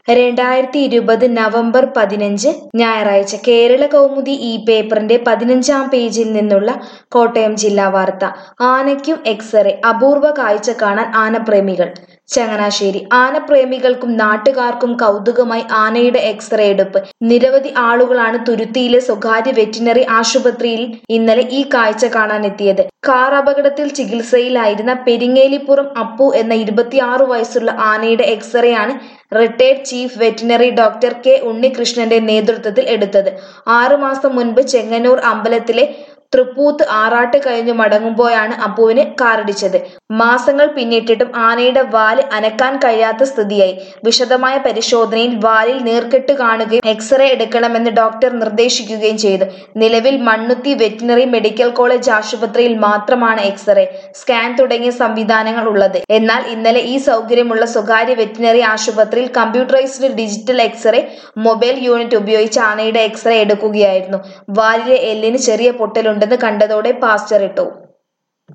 രണ്ടായിരത്തി ഇരുപത് നവംബർ പതിനഞ്ച് ഞായറാഴ്ച കേരള കൗമുദി ഈ പേപ്പറിന്റെ പതിനഞ്ചാം പേജിൽ നിന്നുള്ള കോട്ടയം ജില്ലാ വാർത്ത ആനയ്ക്കും എക്സ്റേ അപൂർവ കാഴ്ച കാണാൻ ആനപ്രേമികൾ ചങ്ങനാശ്ശേരി ആനപ്രേമികൾക്കും നാട്ടുകാർക്കും കൗതുകമായി ആനയുടെ എക്സ്റേ എടുപ്പ് നിരവധി ആളുകളാണ് തുരുത്തിയിലെ സ്വകാര്യ വെറ്റിനറി ആശുപത്രിയിൽ ഇന്നലെ ഈ കാഴ്ച കാണാനെത്തിയത് കാർ അപകടത്തിൽ ചികിത്സയിലായിരുന്ന പെരിങ്ങേലിപ്പുറം അപ്പു എന്ന ഇരുപത്തിയാറ് വയസ്സുള്ള ആനയുടെ എക്സ്റേ ആണ് retired chief veterinary doctor K ഉണ്ണികൃഷ്ണന്റെ നേതൃത്വത്തിൽ എടുത്തത് ആറുമാസം മുൻപ് ചെങ്ങന്നൂർ അമ്പലത്തിലെ തൃപ്പൂത്ത് ആറാട്ട് കഴിഞ്ഞു മടങ്ങുമ്പോഴാണ് അപ്പുവിന് കാറിടിച്ചത് മാസങ്ങൾ പിന്നിട്ടിട്ടും ആനയുടെ വാല് അനക്കാൻ കഴിയാത്ത സ്ഥിതിയായി വിശദമായ പരിശോധനയിൽ വാലിൽ നീർക്കെട്ട് കാണുകയും എക്സ്റേ എടുക്കണമെന്ന് ഡോക്ടർ നിർദ്ദേശിക്കുകയും ചെയ്തു നിലവിൽ മണ്ണുത്തി വെറ്റിനറി മെഡിക്കൽ കോളേജ് ആശുപത്രിയിൽ മാത്രമാണ് എക്സ്റേ സ്കാൻ തുടങ്ങിയ സംവിധാനങ്ങൾ ഉള്ളത് എന്നാൽ ഇന്നലെ ഈ സൗകര്യമുള്ള സ്വകാര്യ വെറ്റിനറി ആശുപത്രിയിൽ computerised digital x-ray mobile unit ഉപയോഗിച്ച് ആനയുടെ എക്സ്റേ എടുക്കുകയായിരുന്നു വാലിലെ എല്ലിന് ചെറിയ പൊട്ടലുണ്ടെന്ന് കണ്ടതോടെ പാസ്റ്റർ ഇട്ടു